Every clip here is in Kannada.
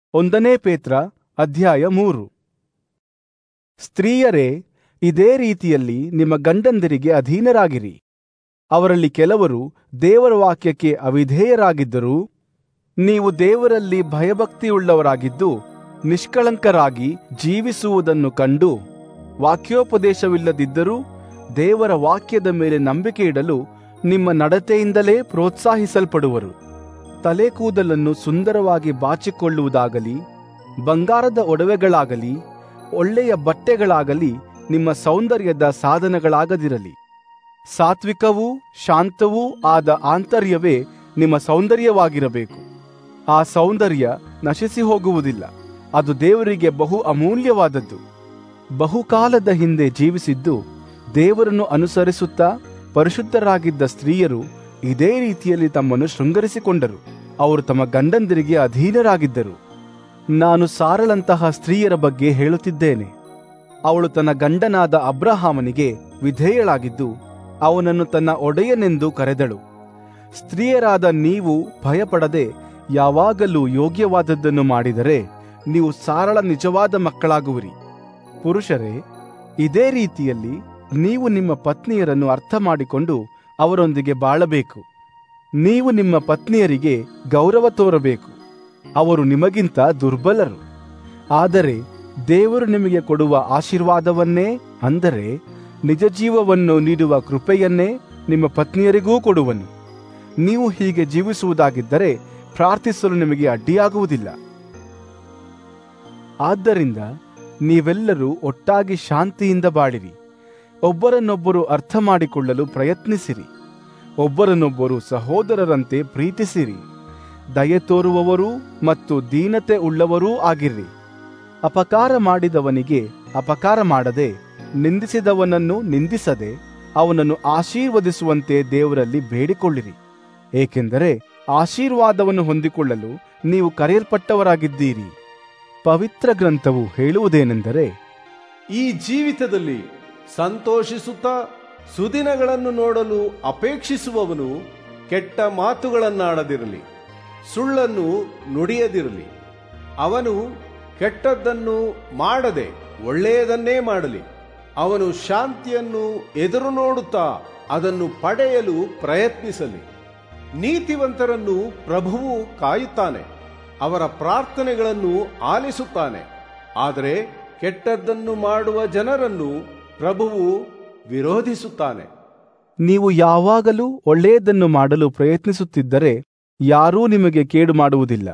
ಒಂದನೇ ಪೇತ್ರ ಅಧ್ಯಾಯ ಮೂರು ಸ್ತ್ರೀಯರೇ ಇದೇ ರೀತಿಯಲ್ಲಿ ನಿಮ್ಮ ಗಂಡಂದಿರಿಗೆ ಅಧೀನರಾಗಿರಿ ಅವರಲ್ಲಿ ಕೆಲವರು ದೇವರ ವಾಕ್ಯಕ್ಕೆ ಅವಿಧೇಯರಾಗಿದ್ದರೂ ನೀವು ದೇವರಲ್ಲಿ ಭಯಭಕ್ತಿಯುಳ್ಳವರಾಗಿದ್ದು ನಿಷ್ಕಳಂಕರಾಗಿ ಜೀವಿಸುವುದನ್ನು ಕಂಡು ವಾಕ್ಯೋಪದೇಶವಿಲ್ಲದಿದ್ದರೂ ದೇವರ ವಾಕ್ಯದ ಮೇಲೆ ನಂಬಿಕೆ ಇಡಲು ನಿಮ್ಮ ನಡತೆಯಿಂದಲೇ ಪ್ರೋತ್ಸಾಹಿಸಲ್ಪಡುವರು ತಲೆ ಕೂದಲನ್ನು ಸುಂದರವಾಗಿ ಬಾಚಿಕೊಳ್ಳುವುದಾಗಲಿ ಬಂಗಾರದ ಒಡವೆಗಳಾಗಲಿ ಒಳ್ಳೆಯ ಬಟ್ಟೆಗಳಾಗಲಿ ನಿಮ್ಮ ಸೌಂದರ್ಯದ ಸಾಧನಗಳಾಗದಿರಲಿ ಸಾತ್ವಿಕವೂ ಶಾಂತವೂ ಆದ ಆಂತರ್ಯವೇ ನಿಮ್ಮ ಸೌಂದರ್ಯವಾಗಿರಬೇಕು ಆ ಸೌಂದರ್ಯ ನಶಿಸಿ ಹೋಗುವುದಿಲ್ಲ ಅದು ದೇವರಿಗೆ ಬಹು ಅಮೂಲ್ಯವಾದದ್ದು ಬಹುಕಾಲದ ಹಿಂದೆ ಜೀವಿಸಿದ್ದು ದೇವರನ್ನು ಅನುಸರಿಸುತ್ತಾ ಪರಿಶುದ್ಧರಾಗಿದ್ದ ಸ್ತ್ರೀಯರು ಇದೇ ರೀತಿಯಲ್ಲಿ ತಮ್ಮನ್ನು ಶೃಂಗರಿಸಿಕೊಂಡರು ಅವರು ತಮ್ಮ ಗಂಡಂದಿರಿಗೆ ಅಧೀನರಾಗಿದ್ದರು ನಾನು ಸಾರಳಂತಹ ಸ್ತ್ರೀಯರ ಬಗ್ಗೆ ಹೇಳುತ್ತಿದ್ದೇನೆ ಅವಳು ತನ್ನ ಗಂಡನಾದ ಅಬ್ರಹಾಮನಿಗೆ ವಿಧೇಯಳಾಗಿದ್ದು ಅವನನ್ನು ತನ್ನ ಒಡೆಯನೆಂದು ಕರೆದಳು ಸ್ತ್ರೀಯರಾದ ನೀವು ಭಯಪಡದೆ ಯಾವಾಗಲೂ ಯೋಗ್ಯವಾದದ್ದನ್ನು ಮಾಡಿದರೆ ನೀವು ಸಾರಳ ನಿಜವಾದ ಮಕ್ಕಳಾಗುವಿರಿ ಪುರುಷರೇ ಇದೇ ರೀತಿಯಲ್ಲಿ ನೀವು ನಿಮ್ಮ ಪತ್ನಿಯರನ್ನು ಅರ್ಥ ಮಾಡಿಕೊಂಡು ಅವರೊಂದಿಗೆ ಬಾಳಬೇಕು ನೀವು ನಿಮ್ಮ ಪತ್ನಿಯರಿಗೆ ಗೌರವ ತೋರಬೇಕು ಅವರು ನಿಮಗಿಂತ ದುರ್ಬಲರು ಆದರೆ ದೇವರು ನಿಮಗೆ ಕೊಡುವ ಆಶೀರ್ವಾದವನ್ನೇ ಅಂದರೆ ನಿಜ ಜೀವವನ್ನು ನೀಡುವ ಕೃಪೆಯನ್ನೇ ನಿಮ್ಮ ಪತ್ನಿಯರಿಗೂ ಕೊಡುವನು ನೀವು ಹೀಗೆ ಜೀವಿಸುವುದಾಗಿದ್ದರೆ ಪ್ರಾರ್ಥಿಸಲು ನಿಮಗೆ ಅಡ್ಡಿಯಾಗುವುದಿಲ್ಲ ಆದ್ದರಿಂದ ನೀವೆಲ್ಲರೂ ಒಟ್ಟಾಗಿ ಶಾಂತಿಯಿಂದ ಬಾಳಿರಿ ಒಬ್ಬರನ್ನೊಬ್ಬರು ಅರ್ಥ ಮಾಡಿಕೊಳ್ಳಲು ಪ್ರಯತ್ನಿಸಿರಿ ಒಬ್ಬರನ್ನೊಬ್ಬರು ಸಹೋದರರಂತೆ ಪ್ರೀತಿಸಿರಿ ದಯೆ ತೋರುವವರೂ ಮತ್ತು ದೀನತೆ ಉಳ್ಳವರೂ ಆಗಿರ್ರಿ ಅಪಕಾರ ಮಾಡಿದವನಿಗೆ ಅಪಕಾರ ಮಾಡದೆ ನಿಂದಿಸಿದವನನ್ನು ನಿಂದಿಸದೆ ಅವನನ್ನು ಆಶೀರ್ವದಿಸುವಂತೆ ದೇವರಲ್ಲಿ ಬೇಡಿಕೊಳ್ಳಿರಿ ಏಕೆಂದರೆ ಆಶೀರ್ವಾದವನ್ನು ಹೊಂದಿಕೊಳ್ಳಲು ನೀವು ಕರೆಯಲ್ಪಟ್ಟವರಾಗಿದ್ದೀರಿ ಪವಿತ್ರ ಗ್ರಂಥವು ಹೇಳುವುದೇನೆಂದರೆ ಈ ಜೀವಿತದಲ್ಲಿ ಸಂತೋಷಿಸುತ್ತಾ ಸುದಿನಗಳನ್ನು ನೋಡಲು ಅಪೇಕ್ಷಿಸುವವನು ಕೆಟ್ಟ ಮಾತುಗಳನ್ನಾಡದಿರಲಿ ಸುಳ್ಳನ್ನು ನುಡಿಯದಿರಲಿ ಅವನು ಕೆಟ್ಟದ್ದನ್ನು ಮಾಡದೆ ಒಳ್ಳೆಯದನ್ನೇ ಮಾಡಲಿ ಅವನು ಶಾಂತಿಯನ್ನು ಎದುರು ನೋಡುತ್ತಾ ಅದನ್ನು ಪಡೆಯಲು ಪ್ರಯತ್ನಿಸಲಿ ನೀತಿವಂತರನ್ನು ಪ್ರಭುವು ಕಾಯುತ್ತಾನೆ ಅವರ ಪ್ರಾರ್ಥನೆಗಳನ್ನು ಆಲಿಸುತ್ತಾನೆ ಆದರೆ ಕೆಟ್ಟದ್ದನ್ನು ಮಾಡುವ ಜನರನ್ನು ಪ್ರಭುವು ವಿರೋಧಿಸುತ್ತಾನೆ ನೀವು ಯಾವಾಗಲೂ ಒಳ್ಳೆಯದನ್ನು ಮಾಡಲು ಪ್ರಯತ್ನಿಸುತ್ತಿದ್ದರೆ ಯಾರೂ ನಿಮಗೆ ಕೇಡು ಮಾಡುವುದಿಲ್ಲ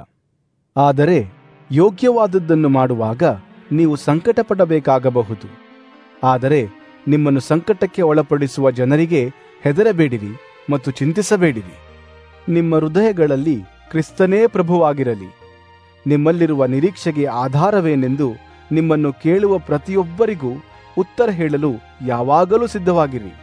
ಆದರೆ ಯೋಗ್ಯವಾದದ್ದನ್ನು ಮಾಡುವಾಗ ನೀವು ಸಂಕಟಪಡಬೇಕಾಗಬಹುದು ಆದರೆ ನಿಮ್ಮನ್ನು ಸಂಕಟಕ್ಕೆ ಒಳಪಡಿಸುವ ಜನರಿಗೆ ಹೆದರಬೇಡಿರಿ ಮತ್ತು ಚಿಂತಿಸಬೇಡಿರಿ ನಿಮ್ಮ ಹೃದಯಗಳಲ್ಲಿ ಕ್ರಿಸ್ತನೇ ಪ್ರಭುವಾಗಿರಲಿ ನಿಮ್ಮಲ್ಲಿರುವ ನಿರೀಕ್ಷೆಗೆ ಆಧಾರವೇನೆಂದು ನಿಮ್ಮನ್ನು ಕೇಳುವ ಪ್ರತಿಯೊಬ್ಬರಿಗೂ ಉತ್ತರ ಹೇಳಲು ಯಾವಾಗಲೂ ಸಿದ್ಧವಾಗಿರಿ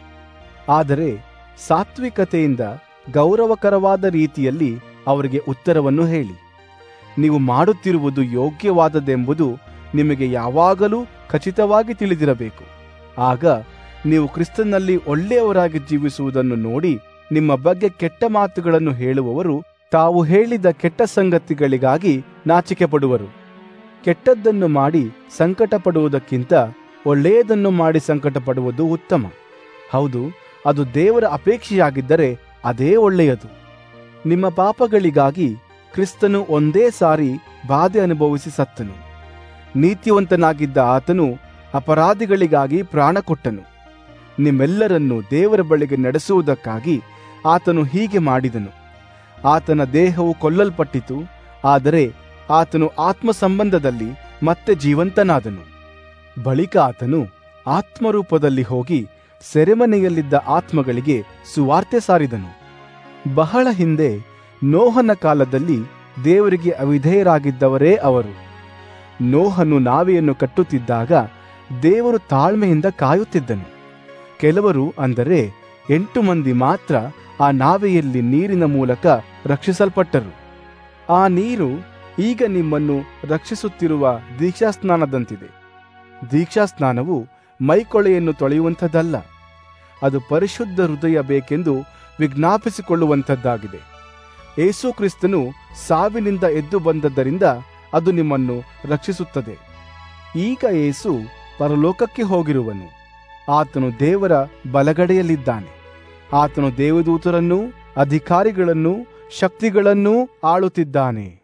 ಆದರೆ ಸಾತ್ವಿಕತೆಯಿಂದ ಗೌರವಕರವಾದ ರೀತಿಯಲ್ಲಿ ಅವರಿಗೆ ಉತ್ತರವನ್ನು ಹೇಳಿ ನೀವು ಮಾಡುತ್ತಿರುವುದು ಯೋಗ್ಯವಾದದೆಂಬುದು ನಿಮಗೆ ಯಾವಾಗಲೂ ಖಚಿತವಾಗಿ ತಿಳಿದಿರಬೇಕು ಆಗ ನೀವು ಕ್ರಿಸ್ತನಲ್ಲಿ ಒಳ್ಳೆಯವರಾಗಿ ಜೀವಿಸುವುದನ್ನು ನೋಡಿ ನಿಮ್ಮ ಬಗ್ಗೆ ಕೆಟ್ಟ ಮಾತುಗಳನ್ನು ಹೇಳುವವರು ತಾವು ಹೇಳಿದ ಕೆಟ್ಟ ಸಂಗತಿಗಳಿಗಾಗಿ ನಾಚಿಕೆ ಪಡುವರು ಕೆಟ್ಟದ್ದನ್ನು ಮಾಡಿ ಸಂಕಟ ಪಡುವುದಕ್ಕಿಂತ ಒಳ್ಳೆಯದನ್ನು ಮಾಡಿ ಸಂಕಟ ಪಡುವುದು ಉತ್ತಮ ಹೌದು ಅದು ದೇವರ ಅಪೇಕ್ಷೆಯಾಗಿದ್ದರೆ ಅದೇ ಒಳ್ಳೆಯದು ನಿಮ್ಮ ಪಾಪಗಳಿಗಾಗಿ ಕ್ರಿಸ್ತನು ಒಂದೇ ಸಾರಿ ಬಾಧೆ ಅನುಭವಿಸಿ ಸತ್ತನು ನೀತಿವಂತನಾಗಿದ್ದ ಆತನು ಅಪರಾಧಿಗಳಿಗಾಗಿ ಪ್ರಾಣ ಕೊಟ್ಟನು ನಿಮ್ಮೆಲ್ಲರನ್ನು ದೇವರ ಬಳಿಗೆ ನಡೆಸುವುದಕ್ಕಾಗಿ ಆತನು ಹೀಗೆ ಮಾಡಿದನು ಆತನ ದೇಹವು ಕೊಲ್ಲಲ್ಪಟ್ಟಿತು ಆದರೆ ಆತನು ಆತ್ಮ ಸಂಬಂಧದಲ್ಲಿ ಮತ್ತೆ ಜೀವಂತನಾದನು ಬಳಿಕ ಆತನು ಆತ್ಮರೂಪದಲ್ಲಿ ಹೋಗಿ ಸೆರೆಮನೆಯಲ್ಲಿದ್ದ ಆತ್ಮಗಳಿಗೆ ಸುವಾರ್ತೆ ಸಾರಿದನು ಬಹಳ ಹಿಂದೆ ನೋಹನ ಕಾಲದಲ್ಲಿ ದೇವರಿಗೆ ಅವಿಧೇಯರಾಗಿದ್ದವರೇ ಅವರು ನೋಹನು ನಾವೆಯನ್ನು ಕಟ್ಟುತ್ತಿದ್ದಾಗ ದೇವರು ತಾಳ್ಮೆಯಿಂದ ಕಾಯುತ್ತಿದ್ದನು ಕೆಲವರು ಅಂದರೆ ಎಂಟು ಮಂದಿ ಮಾತ್ರ ಆ ನಾವೆಯಲ್ಲಿ ನೀರಿನ ಮೂಲಕ ರಕ್ಷಿಸಲ್ಪಟ್ಟರು ಆ ನೀರು ಈಗ ನಿಮ್ಮನ್ನು ರಕ್ಷಿಸುತ್ತಿರುವ ದೀಕ್ಷಾಸ್ನಾನದಂತಿದೆ ದೀಕ್ಷಾಸ್ನಾನವು ಮೈಕೊಳೆಯನ್ನು ತೊಳೆಯುವಂಥದ್ದಲ್ಲ ಅದು ಪರಿಶುದ್ಧ ಹೃದಯ ಬೇಕೆಂದು ವಿಜ್ಞಾಪಿಸಿಕೊಳ್ಳುವಂಥದ್ದಾಗಿದೆ ಏಸು ಕ್ರಿಸ್ತನು ಸಾವಿನಿಂದ ಎದ್ದು ಬಂದದ್ದರಿಂದ ಅದು ನಿಮ್ಮನ್ನು ರಕ್ಷಿಸುತ್ತದೆ ಈಗ ಯೇಸು ಪರಲೋಕಕ್ಕೆ ಹೋಗಿರುವನು ಆತನು ದೇವರ ಬಲಗಡೆಯಲ್ಲಿದ್ದಾನೆ ಆತನು ದೇವದೂತರನ್ನೂ ಅಧಿಕಾರಿಗಳನ್ನೂ ಶಕ್ತಿಗಳನ್ನೂ ಆಳುತ್ತಿದ್ದಾನೆ